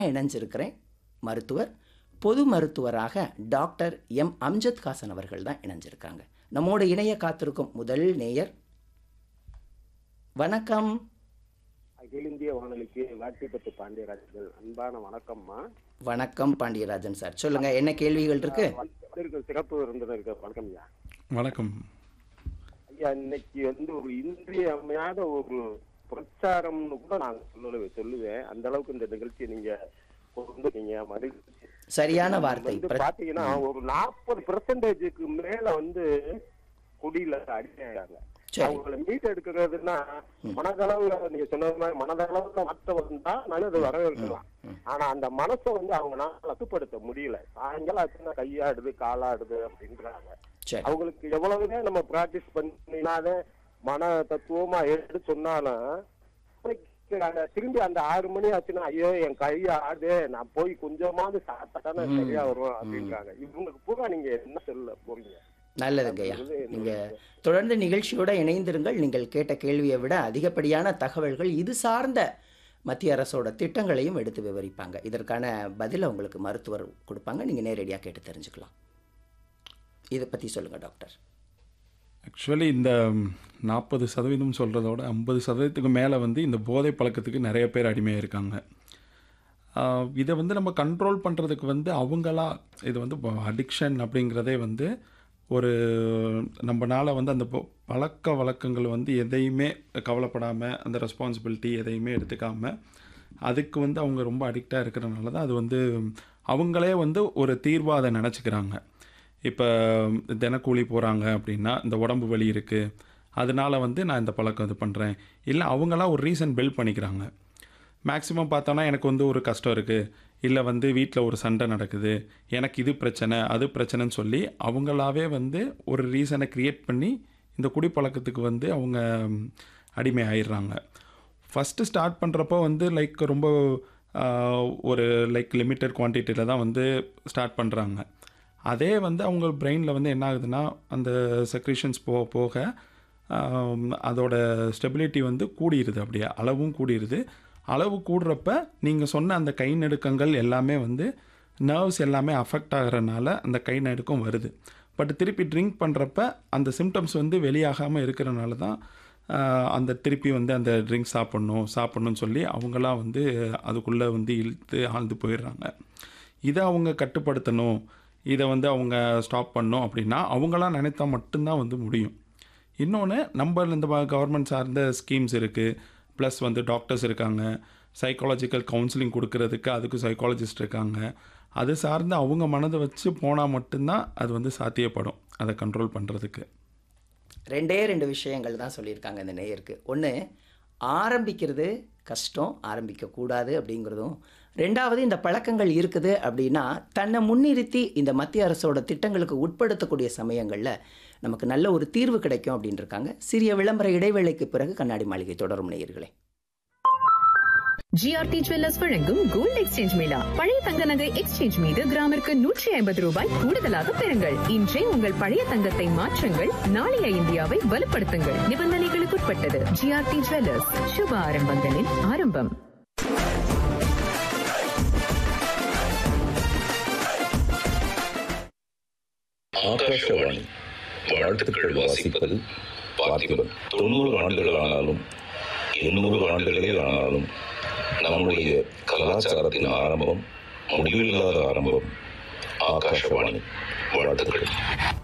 இணைஞ்சிருக்கிறேன் மருத்துவர் பொது மருத்துவராக டாக்டர் எம் அம்ஜத் ஹாசன் அவர்கள் தான் இணைஞ்சிருக்காங்க நம்மோடு இணைய காத்திருக்கும் முதல் நேயர் வணக்கம் அகில இந்திய வானொலிக்கு வாட்டிப்பட்டு பாண்டியராஜர்கள் அன்பான வணக்கம்மா வணக்கம் பாண்டியராஜன் சார் சொல்லுங்க என்ன கேள்விகள் இருக்கு வந்திருக்க சிறப்பு விருந்தினருக்கு வணக்கம் ஐயா வணக்கம் ஐயா இன்னைக்கு வந்து ஒரு இன்றியமையாத ஒரு பிரச்சாரம்னு கூட நான் சொல்ல சொல்லுவேன் அந்த அளவுக்கு இந்த நிகழ்ச்சியை நீங்க கொண்டு நீங்க மகிழ்ச்சி சரியான வார்த்தை வந்து பிர- பாத்தீங்கன்னா ஒரு நாற்பது பெர்சன்டேஜுக்கு மேல வந்து குடியில அடிக்கிறாங்க சரி. அவங்கள மீட் எடுக்கிறதுனா மனதளவுல நீங்க சொன்னது மாதிரி மனதளவுல மாற்றம் வந்தா நல்லது வரவேற்கலாம் ஆனா அந்த மனசை வந்து அவங்களால கட்டுப்படுத்த முடியல சாயங்காலம் ஆச்சுன்னா கையாடுது காலாடுது அப்படின்றாங்க சரி அவங்களுக்கு எவ்வளவுதான் நம்ம பிராக்டிஸ் பண்ணினாத மன தத்துவமா எடுத்து சொன்னாலும் அந்த திரும்பி அந்த ஆறு மணி ஆச்சுன்னா ஐயோ என் கை ஆடுது நான் போய் கொஞ்சமாவது சாப்பிட்டானே சரியா வரும் அப்படின்றாங்க இவங்களுக்கு பூரா நீங்க என்ன சொல்ல போறீங்க நல்லதுங்க ஐயா நீங்க தொடர்ந்து நிகழ்ச்சியோட இணைந்திருங்கள் நீங்கள் கேட்ட கேள்வியை விட அதிகப்படியான தகவல்கள் இது சார்ந்த மத்திய அரசோட திட்டங்களையும் எடுத்து விவரிப்பாங்க இதற்கான பதிலை உங்களுக்கு மருத்துவர் கொடுப்பாங்க நீங்க நேரடியாக கேட்டு தெரிஞ்சுக்கலாம் இதை பத்தி சொல்லுங்க டாக்டர் ஆக்சுவலி இந்த நாற்பது சதவீதம் சொல்கிறதோட ஐம்பது சதவீதத்துக்கு மேலே வந்து இந்த போதை பழக்கத்துக்கு நிறைய பேர் அடிமையாக இருக்காங்க ஆஹ் இதை வந்து நம்ம கண்ட்ரோல் பண்ணுறதுக்கு வந்து அவங்களா இது வந்து அடிக்ஷன் அப்படிங்கிறதே வந்து ஒரு நம்மனால வந்து அந்த பொ- பழக்க வழக்கங்கள் வந்து எதையுமே கவலைப்படாமல் அந்த ரெஸ்பான்சிபிலிட்டி எதையுமே எடுத்துக்காமல் அதுக்கு வந்து அவங்க ரொம்ப அடிக்டாக இருக்கிறனால தான் அது வந்து அவங்களே வந்து ஒரு தீர்வாக அதை நினச்சிக்கிறாங்க இப்போ தினக்கூலி போகிறாங்க அப்படின்னா இந்த உடம்பு வலி இருக்குது அதனால வந்து நான் இந்த பழக்கம் இது பண்ணுறேன் இல்லை அவங்களா ஒரு ரீசன் பில்ட் பண்ணிக்கிறாங்க மேக்ஸிமம் பார்த்தோன்னா எனக்கு வந்து ஒரு கஷ்டம் இருக்குது இல்லை வந்து வீட்டில் ஒரு சண்டை நடக்குது எனக்கு இது பிரச்சனை அது பிரச்சனைன்னு சொல்லி அவங்களாவே வந்து ஒரு ரீசனை க்ரியேட் பண்ணி இந்த குடிப்பழக்கத்துக்கு வந்து அவங்க ம், அடிமை ஆயிடுறாங்க ஃபஸ்ட்டு ஸ்டார்ட் பண்ணுறப்போ வந்து லைக் ரொம்ப ஆஹ், ஒரு லைக் லிமிட்டட் குவான்டிட்டியில் தான் வந்து ஸ்டார்ட் பண்ணுறாங்க அதே வந்து அவங்க பிரெயினில் வந்து என்ன ஆகுதுன்னா அந்த செக்ரிஷன்ஸ் போக போக ஆம், அதோட ஸ்டெபிலிட்டி வந்து கூடிருது அப்படியே அளவும் கூடிருது அளவு கூடுறப்ப நீங்கள் சொன்ன அந்த கை நடுக்கங்கள் எல்லாமே வந்து நர்வ்ஸ் எல்லாமே அஃபெக்ட் ஆகிறனால அந்த கை நடுக்கம் வருது பட் திருப்பி ட்ரிங்க் பண்ணுறப்ப அந்த சிம்டம்ஸ் வந்து வெளியாகாமல் இருக்கிறனால தான் ஆஹ், அந்த திருப்பி வந்து அந்த ட்ரிங்க் சாப்பிட்ணும் சாப்பிட்ணுன்னு சொல்லி அவங்களாம் வந்து அதுக்குள்ளே வந்து இழுத்து ஆழ்ந்து போயிடுறாங்க இதை அவங்க கட்டுப்படுத்தணும் இதை வந்து அவங்க ஸ்டாப் பண்ணணும் அப்படின்னா அவங்களாம் நினைத்தா மட்டும்தான் வந்து முடியும் இன்னொன்று நம்ம இந்த கவர்மெண்ட் சார்ந்த ஸ்கீம்ஸ் இருக்குது ப்ளஸ் வந்து டாக்டர்ஸ் இருக்காங்க சைக்காலஜிக்கல் கவுன்சிலிங் கொடுக்கறதுக்கு அதுக்கு சைக்காலஜிஸ்ட் இருக்காங்க அது சார்ந்து அவங்க மனதை வச்சு போனால் மட்டும்தான் அது வந்து சாத்தியப்படும் அதை கண்ட்ரோல் பண்ணுறதுக்கு ரெண்டே ரெண்டு விஷயங்கள் தான் சொல்லியிருக்காங்க இந்த நேயருக்கு ஒன்று ஆரம்பிக்கிறது கஷ்டம் ஆரம்பிக்கக்கூடாது அப்படிங்கிறதும் ரெண்டாவது இந்த பழக்கங்கள் இருக்குது அப்படின்னா தன்னை முன்னிறுத்தி இந்த மத்திய அரசோட திட்டங்களுக்கு உட்படுத்தக்கூடிய சமயங்களில் நமக்கு நல்ல ஒரு தீர்வு கிடைக்கும் அப்படின்னு இருக்காங்க சிறிய விளம்பர இடைவேளைக்கு பிறகு கண்ணாடி மாளிகை தொடரும் நேயர்களே ஜிஆர்டி ஜுவல்லர்ஸ் வழங்கும் கோல்ட் எக்ஸ்சேஞ்ச் மேளா பழைய தங்க நகை எக்ஸ்சேஞ்ச் மீது கிராமிற்கு நூற்றி ஐம்பது ரூபாய் கூடுதலாக பெறுங்கள் இன்றே உங்கள் பழைய தங்கத்தை மாற்றுங்கள் நாளைய இந்தியாவை வலுப்படுத்துங்கள் நிபந்தனைகளுக்குட்பட்டது ஜிஆர்டி ஜுவல்லர்ஸ் சுப ஆரம்பங்களின் ஆரம்பம் ஆகாஷவாணி வாழ்த்துக்கள் வாசிப்பது பார்த்திபன் தொண்ணூறு ஆண்டுகள் ஆனாலும் எண்ணூறு ஆண்டுகளே ஆனாலும் நம்முடைய கலாச்சாரத்தின் ஆரம்பம் முடிவில்லாத ஆரம்பம் ஆகாஷவாணி வாழ்த்துக்கள்